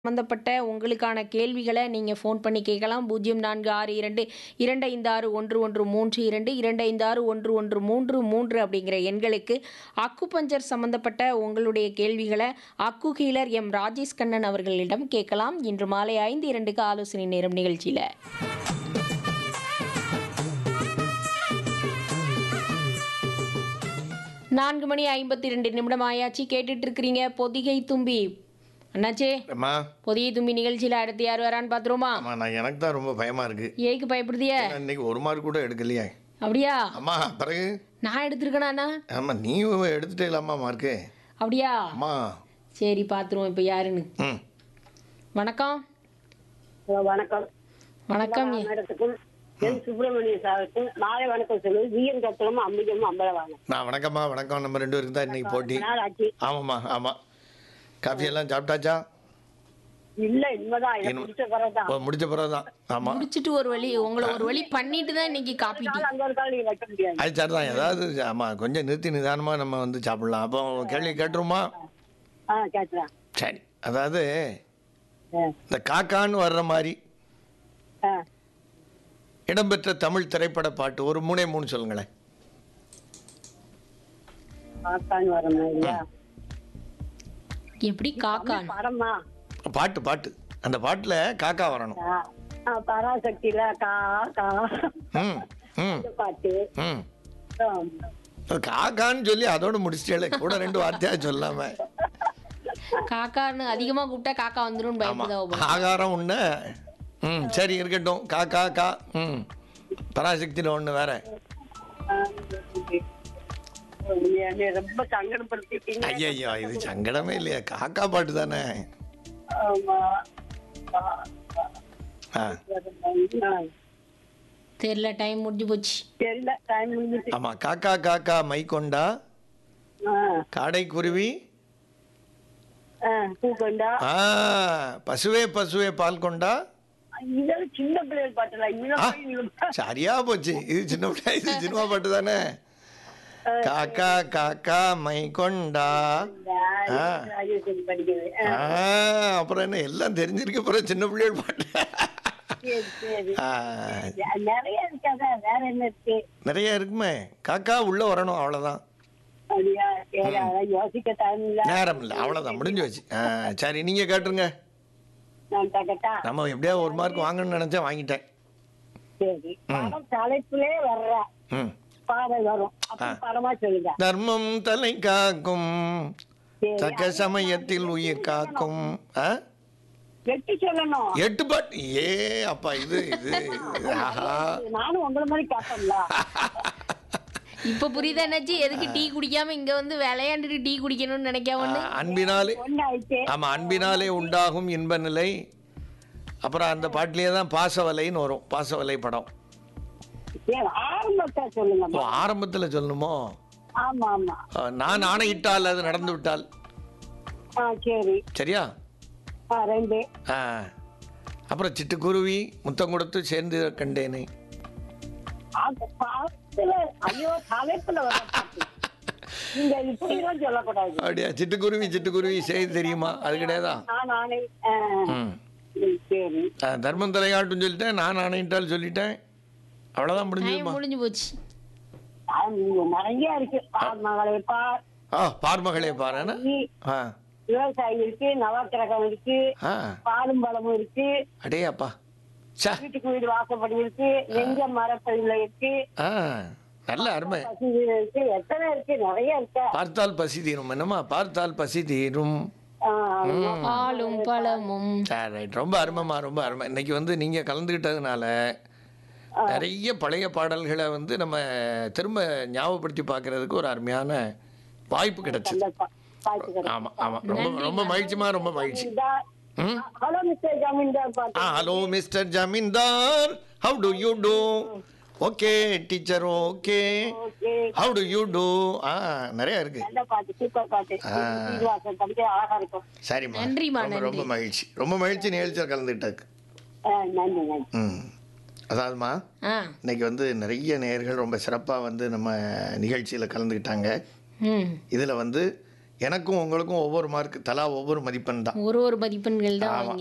சம்மந்தப்பட்ட உங்களுக்கான கேள்விகளை நீங்கள் ஃபோன் பண்ணி கேட்கலாம் பூஜ்ஜியம் நான்கு ஆறு இரண்டு இரண்டு ஐந்து ஆறு ஒன்று ஒன்று மூன்று இரண்டு இரண்டு ஐந்து ஆறு ஒன்று ஒன்று மூன்று மூன்று அப்படிங்கிற எண்களுக்கு அக்கு பஞ்சர் சம்மந்தப்பட்ட உங்களுடைய கேள்விகளை அக்கு ஹீலர் எம் ராஜேஷ் கண்ணன் அவர்களிடம் கேட்கலாம் இன்று மாலை ஐந்து இரண்டுக்கு ஆலோசனை நேரம் நிகழ்ச்சியில் நான்கு மணி ஐம்பத்தி ரெண்டு நிமிடம் ஆயாச்சு கேட்டுட்டு இருக்கிறீங்க பொதிகை தும்பி அண்ணாச்சே அம்மா பொதிகை தும்பி நிகழ்ச்சியில் அடுத்து யார் வரான்னு பார்த்துருவோமா அம்மா நான் எனக்கு தான் ரொம்ப பயமா இருக்கு ஏக்கு பயப்படுதிய நான் இன்னைக்கு ஒரு மார்க் கூட எடுக்கலையே அப்படியா அம்மா பிறகு நான் எடுத்திருக்கேனா ஆமா நீ எடுத்துட்டே இல்லாமா மார்க்கு அப்படியா அம்மா சரி பார்த்துருவோம் இப்போ யாருன்னு ம் வணக்கம் ஹலோ, வணக்கம் வணக்கம் மேடத்துக்கும் என் சுப்பிரமணிய சாருக்கும் நாளை வணக்கம் சொல்லுவது ஜிஎன் கத்தலும் அம்பிகமும் அம்பலவாங்க நான் வணக்கம்மா வணக்கம் நம்ம ரெண்டு பேருக்கு தான் இன்னைக்கு போட்டி நாள் ஆச்சு ஆமாம்மா ஆமாம் காஃபி எல்லாம் சாப்பிட்டாச்சா இல்ல இனிமேதான் எனக்கு இனிமே- பிடிச்ச பிறகுதான் ஓ, முடிச்ச பிறகு தான் ஆமாம் முடிச்சிட்டு ஒரு வழி உங்களை ஒரு வழி பண்ணிட்டு தான் இன்னைக்கு காப்பி டீ நாள் அங்க ஒரு கால் நீங்க வைக்க முடியாது அது சரி தான் ஏதாவது ஆமாம் கொஞ்சம் நிறுத்தி நிதானமாக நம்ம வந்து சாப்பிடலாம் அப்போ கேள்வி கேட்டுருமா ஆ கேட்கலாம் சரி அதாவது ஆ, இந்த காக்கான்னு வர்ற மாதிரி ஆ. இடம்பெற்ற தமிழ் திரைப்பட பாட்டு ஒரு மூணே மூணு சொல்லுங்களேன் காக்கான்னு வர மாதிரியா எப்படி காக்கான் படமா பாட்டு பாட்டு அந்த பாட்டில் காக்கா வரணும் ஆ, ஆ, பராசக்தியில கா கா ம் ம் இந்த பாட்டு ம் ஆமா. காக்கான்னு சொல்லி அதோட முடிச்சிட்டே கூட ரெண்டு வார்த்தையா சொல்லாம காக்கான்னு அதிகமாக கூப்பிட்டா காக்கா வந்துடும் ஆமா பயப்படுதா ஆகாரம் ஒண்ணு ம் சரி இருக்கட்டும் கா கா கா ம் பராசக்தியில் ஒண்ணு வேற என்னை ரொம்ப சங்கடப்படுத்திட்டீங்க ஐயய்யோ இது சங்கடமே இல்லையா காக்கா பாட்டு தானே ஆமா ஆ ஆ. தெரியல டைம் முடிஞ்சு போச்சு தெரியல டைம் முடிஞ்சிச்சு ஆமா காக்கா காக்கா மை கொண்டா ஆ, காடை குருவி ஆ, பூக்கொண்டா ஆ பசுவே பசுவே பால் கொண்டா இதெல்லாம் சின்ன பிள்ளைகள் பாட்டுல ஆ, இதெல்லாம் சரியா போச்சு இது சின்ன பிள்ளை இது சினிமா பாட்டு தானே காக்கா காக்கா மை கொண்டா ஆ. ராஜேஸ்வரி படிக்கிறது ஆ, ஆ, அப்புறம் என்ன எல்லாம் தெரிஞ்சிருக்க அப்புறம் சின்ன பிள்ளைகள் பாட்டு சரி சரி ஆ, நிறைய இருக்காதா வேற என்ன இருக்கு நிறைய இருக்குமே காக்கா உள்ள வரணும் அவ்வளவுதான் அப்படியா சரி அதான் யோசிக்க டைம் இல்ல நேரம் இல்லை அவ்வளவுதான் முடிஞ்சு வச்சு ஆ, சரி நீங்க கேட்டுருங்க நான் தக்கட்டா நம்ம எப்படியா ஒரு மார்க் வாங்கணும்னு நினைச்சேன் வாங்கிட்டேன் சரி படம் தலைப்புலே வர்ற ம் பாடல் வரும் அப்படி படமா சொல்லுங்க தர்மம் தலை காக்கும் சரி தக்க சமயத்தில் உயிர் காக்கும் ஆ? வெட்டி சொல்லணும் எட்டு பாட்டு ஏ அப்பா இது இது இது, ஆஹா நானும் உங்களை மாதிரி கேட்பேன்ல இப்போ புரியுதா என்னாச்சு எதுக்கு டீ குடிக்காம இங்க வந்து விளையாண்டுட்டு டீ குடிக்கணும்னு நினைக்காம ஆ, அன்பினாலே ஒன்னு ஆயிடுச்சு ஆமா அன்பினாலே உண்டாகும் இன்ப நிலை அப்புறம் அந்த பாட்டிலேயே தான் பாசவலைன்னு வரும் பாசவலை படம் சரி ஆரம்பத்தை ஓ சொல்லுங்க ஆரம்பத்துல சொல்லணுமோ ஆமா ஆமா ஆ, நான் ஆணையிட்டால் அது நடந்து விட்டால் ஆ சரி சரியா ஆ ரெண்டு ஆ அப்புறம் சிட்டுக்குருவி முத்தம் கொடுத்து சேர்ந்து கண்டேனே அந்த பாட்டுல ஐயோ தலைப்புல வர பாட்டு நீங்க இப்படிலாம் சொல்லக்கூடாது அப்படியா சிட்டுக்குருவி சிட்டுக்குருவி செய்தி தெரியுமா அது கிடையாதா நான் நானே ஆ, ம் ம், சரி ஆ, தர்மம் தலையாட்டும் சொல்லிட்டேன் நான் ஆணையிட்டால் சொல்லிட்டேன் அவ்வளோதான் டைம் முடிஞ்சுமா முடிஞ்சு போச்சு ஆ, இங்க நிறைய இருக்கு பார் மகளை பார் ஆ பார்மகளே பாருன்னா நீ ஆ விவசாயி இருக்கு நவக்கிரகம் இருக்கு ஆ பாலும் பழமும் இருக்கு அடே அப்பா சா வீட்டுக்கு வீடு வாசப்படி இருக்கு நெஞ்ச மரப்பதில இருக்கு ஆ நல்ல அருமை பசு வீடு இருக்கு எத்தனை இருக்கு நிறைய இருக்கு பார்த்தால் பசி தீரும் என்னம்மா பார்த்தால் பசி தீரும் ஆ, பாலும் பழமும் சரி ரைட் ரொம்ப அருமைம்மா ரொம்ப அருமை இன்னைக்கு வந்து நீங்கள் கலந்துக்கிட்டதுனால நிறைய பழைய பாடல்களை வந்து நம்ம திரும்ப ஞாபகப்படுத்தி பார்க்கறதுக்கு ஒரு அருமையான வாய்ப்பு கிடைச்சிது சந்தர்ப்பம். பார்த்துக்கிறேன். ஆமாம் ஆமாம் ரொம்ப ரொம்ப மகிழ்ச்சிமா ரொம்ப மகிழ்ச்சி ஜமீன்தார். ம் ஹலோ மிஸ்டர் ஜமீன்தார் பாட்டு ஆ hello mister Zamindar how do you do okay teacher okay okay how do you do ஆ நிறைய இருக்கு நல்ல பாட்டு சூப்பர் பாட்டு சீனிவாசன் படிக்க அழகா இருக்கும் சரிம்மா நன்றிம்மா, ரொம்ப ரொம்ப மகிழ்ச்சி ரொம்ப மகிழ்ச்சி நிகழ்ச்சியில் கலந்துக்கிட்டதுக்கு ஆ, நன்றி நன்றி ம் அதாவதுமா ஆ இன்னைக்கு வந்து நிறைய நேயர்கள் ரொம்ப சிறப்பாக வந்து நம்ம நிகழ்ச்சியில் கலந்துக்கிட்டாங்க ம் இதில் வந்து எனக்கும் உங்களுக்கும் ஒவ்வொரு மார்க் தலா ஒவ்வொரு மதிப்பெண் தான் ஒரு ஒரு மதிப்பெண்கள் தான் ஆமா.